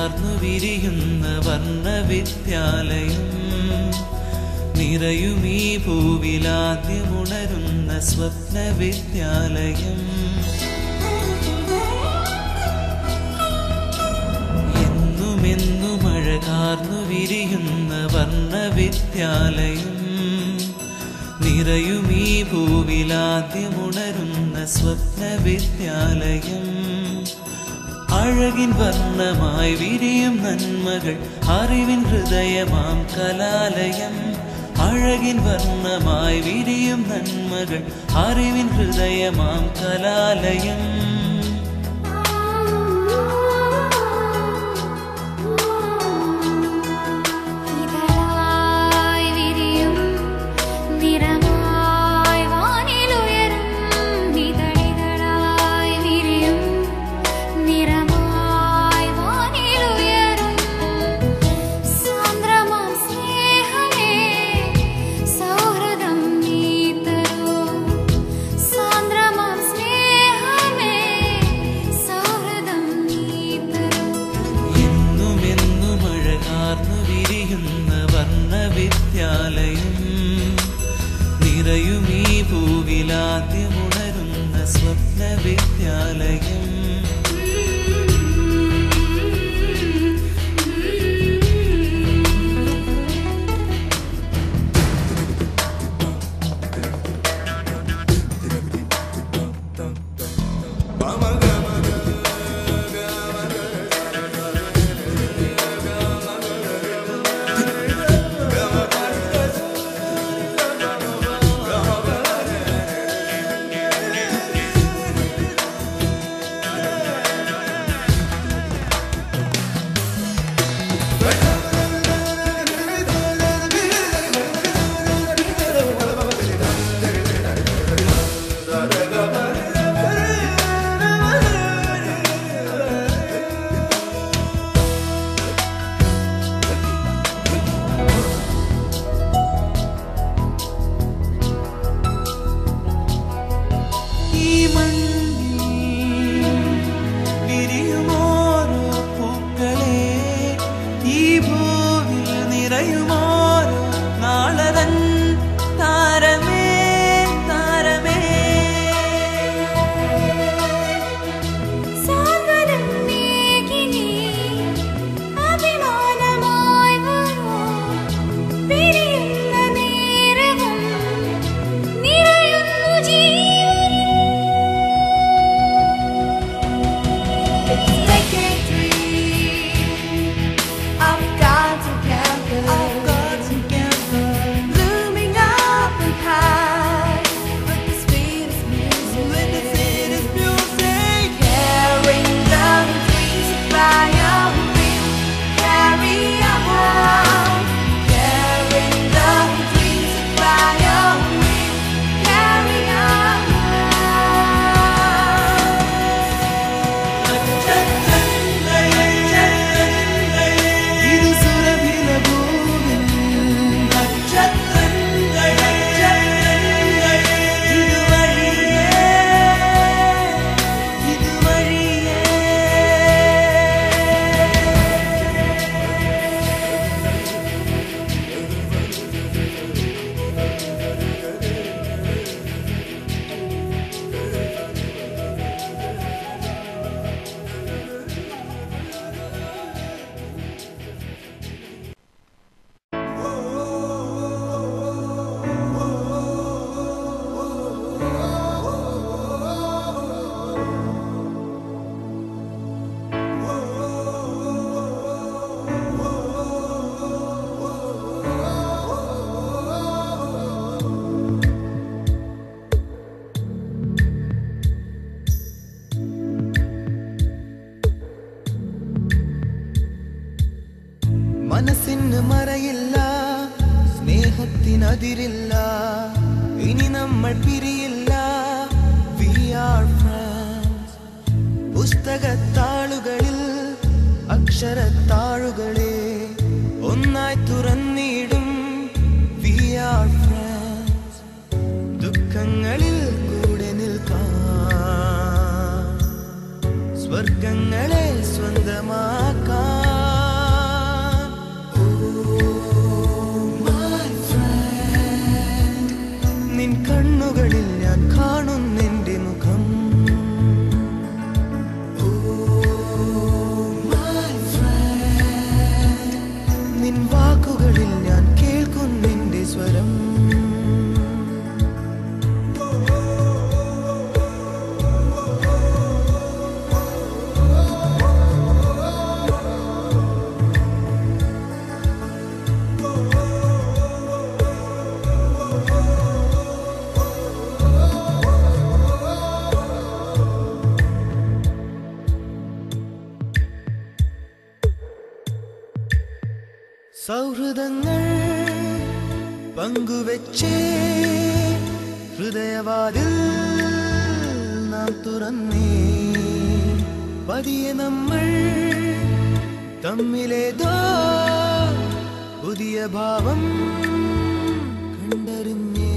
മഴകാർന്നു വിരിയുന്ന വർണ്ണവിദ്യാലയം നിറയും ഈ ഭൂവിലാദ്യമുണരുന്ന സ്വപ്നവിദ്യാലയം എന്നുമെന്നു മഴകാർന്നു വിരിയുന്ന വർണ്ണവിദ്യാലയം നിറയും ഈ ഭൂവിലാദ്യമുണരുന്ന സ്വപ്നവിദ്യാലയം അഴകിൻ വർണ്ണമായി വിരിയും നന്മകൾ അറിവിൻ ഹൃദയമാം കലാലയം അഴകിൻ വർണ്ണമായി വിരിയും നന്മകൾ അറിവിൻ ഹൃദയമാം കലാലയം ഇതളായി വിരിയും നിറമായി വാനിലുയരും ഇതളിതളായി വിരിയും നിറമായി വാനിലുയരും സാന്ദ്രമാം സ്നേഹമേ സൗഹൃദം നീ തരൂ സാന്ദ്രമാം സ്നേഹമേ സൗഹൃദം നീ തരൂ എന്നുമെന്നു മഴകാർന്നു വിരിയുന്ന വർണ്ണവിദ്യാലയം നിറയും ഈ ഭൂവിലാദ്യമുണരുന്ന സ്വപ്നവിദ്യാലയം ഈ മണ്ണിൽ വിരിയുമോരോ പൂക്കളെ ഈ ഭൂവിൽ നിറയുമോരോ നാളതൻ താരമേ താരമേ സാഗരം മേഘിനി അഭിമാനമായി വരൂ പിരിയുന്ന നേരവും നിറയുന്നു ജീവൻ Like a dream, I've got together. I've got together. Looming up and high with the sweetest music. With the sweetest music. Carrying the dreams of fire will carry on. Carrying the dreams of fire will carry on. ഇത് സുരഭില ഭൂവിൽ നക്ഷത്രങ്ങൾ ഇതുവഴിയേ ഇതുവഴിയേ മനസ്സിന് മറയില്ല സ്നേഹത്തിനതിരില്ല ഇനി നമ്മൾ പിരിയില്ല we are friends പുസ്തകത്താളുകളിൽ അക്ഷരത്താളുകളെ ഒന്നായി തുറന്നിടും വി ആർ ഫ്രണ്ട്സ് ദുഃഖങ്ങളിൽ കൂടെ നിൽക്കാം സ്വർഗങ്ങളെ സ്വന്തമാക്കാം സൗഹൃദങ്ങൾ പങ്കുവെച്ചേ ഹൃദയവാതിൽ നാം തുറന്നേ പതിയെ നമ്മൾ തമ്മിലേതോ പുതിയ ഭാവം കണ്ടറിഞ്ഞേ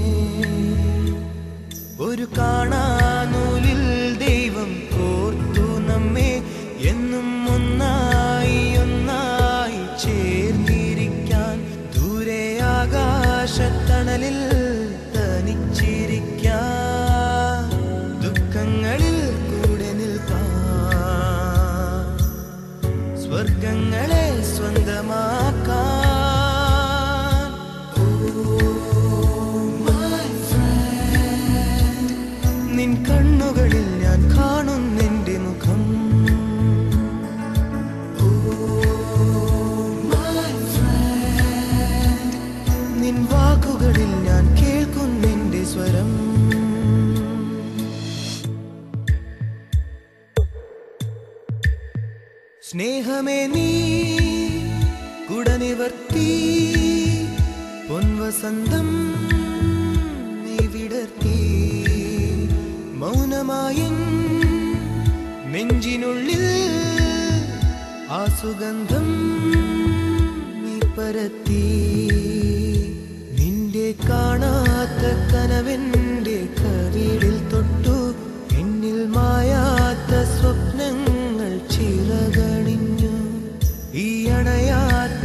ഒരു കാണാനൂലിൽ ദൈവം കോർത്തു നമ്മെ എന്നും ഒന്നായി ഒന്നായി ചേർന്നിരിക്കാൻ ദൂരെ ആകാശത്തണലിൽ തനിച്ചിരിക്കാൻ ദുഃഖങ്ങളിൽ കൂടെ നിൽക്കാൻ സ്വർഗങ്ങളെ സ്വന്തമാക്കാൻ നിൻ കണ്ണുകളിൽ ഞാൻ കാണുന്നെന്റെ മുഖം നിൻ വാക്കുകളിൽ ഞാൻ കേൾക്കുന്നെന്റെ സ്വരം സ്നേഹമേ നീ കുടനിവർത്തി പൊൻവസന്തം നീ വിടർത്തി മൗനമായിൻ നെഞ്ചിനുള്ളിൽ ആ സുഗന്ധം നീ പരത്തി നിന്റെ കാണാത്ത കനവെന്റെ കവിളിൽ തൊട്ടു എന്നിൽ മായാത്ത സ്വപ്നങ്ങൾ ചിറകണിഞ്ഞു ഈ അണയാത്ത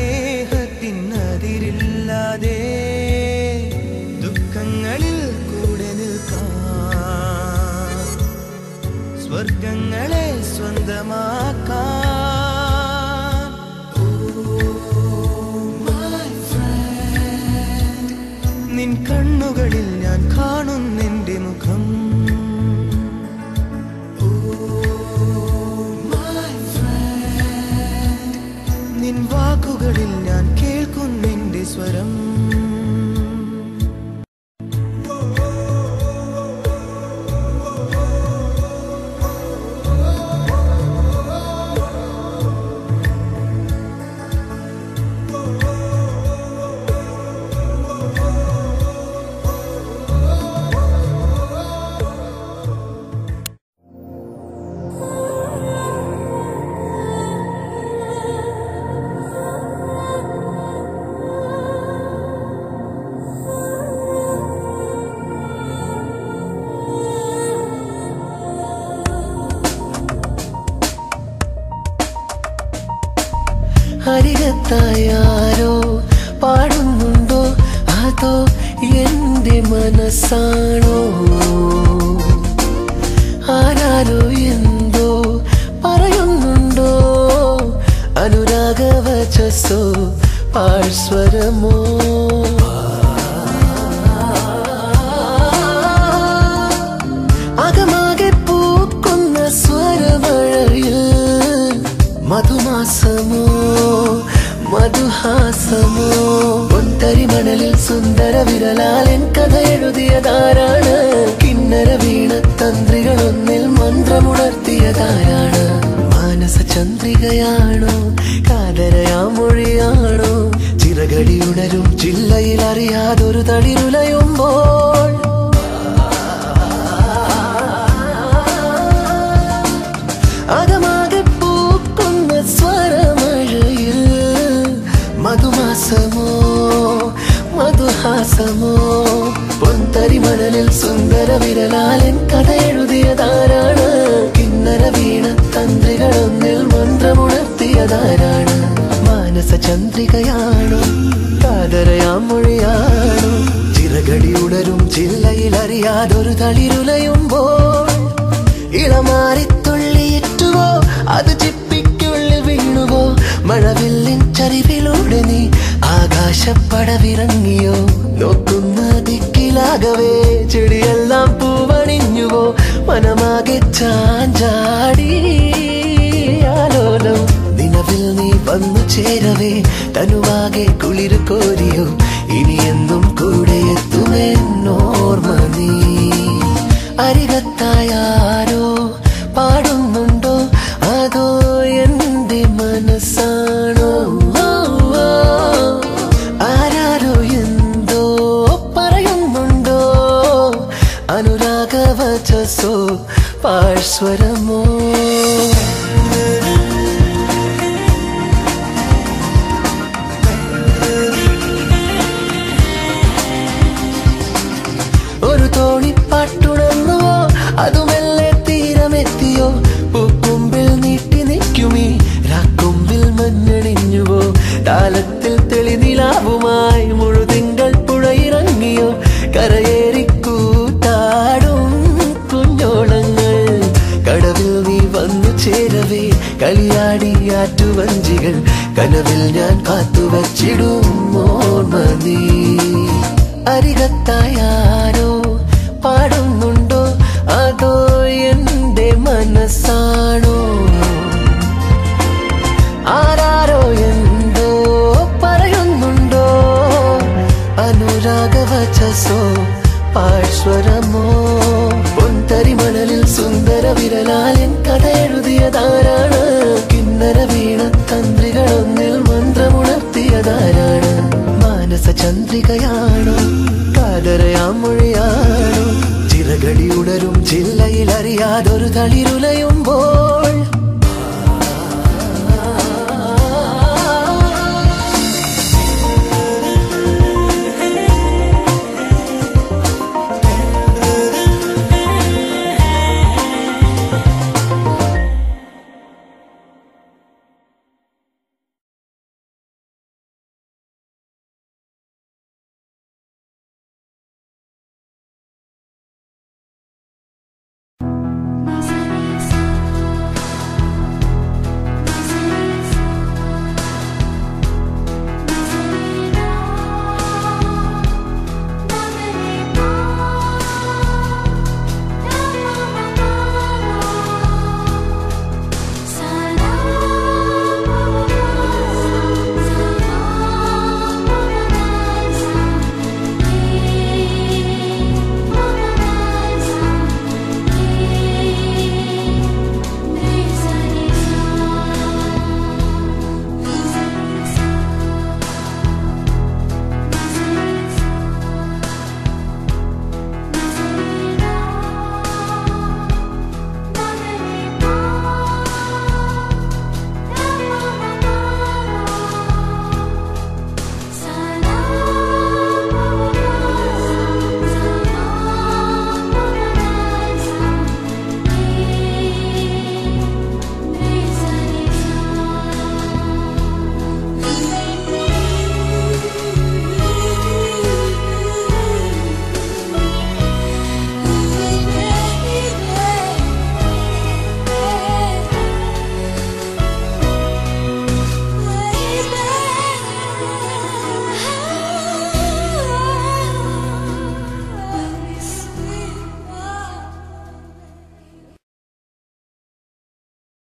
സ്നേഹത്തിനതിരില്ലാതെ ദുഃഖങ്ങളിൽ കൂടെ നിൽക്കാൻ സ്വർഗങ്ങളെ സ്വന്തമാക്കാൻ നിൻ കണ്ണുകളിൽ ഞാൻ കാണുന്നെന്റെ മുഖം നിൻ വാക്കുകളിൽ ഞാൻ കേൾക്കുന്നെന്റെ സ്വരം അരികത്തായാരോ പാടുന്നുണ്ടോ അതോ എന്റെ മനസ്സാണോ ആരാരോ എന്തോ പറയുന്നുണ്ടോ അനുരാഗവചസ്സോ പാഴ്സ്വരമോ അകമാകെ പൂക്കുന്ന സ്വരമഴയിൽ മധുമാസമോ മധുഹാസമോ ഒത്തരി മണലിൽ സുന്ദര വിരലാലൻ കഥ എഴുതിയതാരാണ് കിന്നര വീണ തന്ത്രികളൊന്നിൽ മന്ത്രമുണർത്തിയതാരാണ് മാനസ ചന്ദ്രികയാണോ കാതരയാ മൊഴിയാണോ ചിറകടി ഉണരും ജില്ലയിൽ അറിയാതൊരു തളിരുലയുമ്പോൾ അകമാകെ പൂക്കുന്ന സ്വരമഴയിൽ മധുമാസമോ മധുഹാസമോ പൊന്തരി മണലിൽ സുന്ദര വിരലാലൻ കഥ എഴുതിയതാരാണ് കിന്നര വീണ തന്ത്രികളൊന്നിൽ മന്ത്രമുണർത്തിയതാരാണ് മാനസ ചന്ദ്രികയാണോ കാതരയാം മൊഴിയാണോ ചിറകടി ഉണരും ജില്ലയിൽ അറിയാതൊരു തളിരുലയുമ്പോൾ ഇളമാറിത്തുള്ളിയിട്ടുവോ അത് ചിപ്പിക്കുള്ളിൽ വീണുവോ മഴവില്ലിൻ ചരിവിലൂടെ നീ ആകാശപ്പടവിറങ്ങിയോ നോക്കുന്ന ദിക്കിലാകവേ ചെടിയെല്ലാം പൂവണിഞ്ഞുവോ മനമാകെ ചാഞ്ചാടി ആലോലം നിലവിൽ നീ വന്നു ചേരവേ തനുവാകെ കുളിര് കോരിയോ ഇനി എന്നും കൂടെ എത്തുമെന്നോർമ്മ നീ അരികത്തായാരോ പാടുന്നുണ്ടോ അതോ എന്റെ മനസ്സാണോ ഓ, ഓ, അനുരാഗവചസോ പാഴ്സ്വരമോ ഒരു തോണിപ്പാട്ടുണർന്നുവോ അതുമെല്ലെ തീരമെത്തിയോ പൂക്കുമ്പിൽ നീട്ടി നിൽക്കുമീ രാക്കൊമ്പിൽ മഞ്ഞണിഞ്ഞുവോ താലത്തിൽ തെളിനിലാവുമായി മുഴുതിങ്കൾ പുഴയിറങ്ങിയോ കരയേറിക്കൂത്താടും കുഞ്ഞോളങ്ങൾ കടവിൽ നീ വന്നു ചേരവേ കളിയാടി ആറ്റുവഞ്ചികൾ കനവിൽ ഞാൻ കാത്തുവച്ചിടും ഓർമ്മ നീ അരികത്തായാരോ പാടുന്നുണ്ടോ അതോ എന്റെ മനസ്സാണോ ആരാരോ എന്തോ പറയുന്നുണ്ടോ അനുരാഗവചസോ പാഴ്സ്വരമോ പൊൻതരിമണലിൽ സുന്ദര വിരലാലൻ കഥ എഴുതിയതാരാണ് കിന്നര വീണ തന്ത്രികളൊന്നിൽ മന്ത്രമുണർത്തിയതാരാണ് മാനസ ചന്ദ്രികയാണോ കാതരയാം മൊഴിയാണോ ചിറകടി ഉണരും ജില്ലയിൽ അറിയാതൊരു തളിരുലയുമ്പോൾ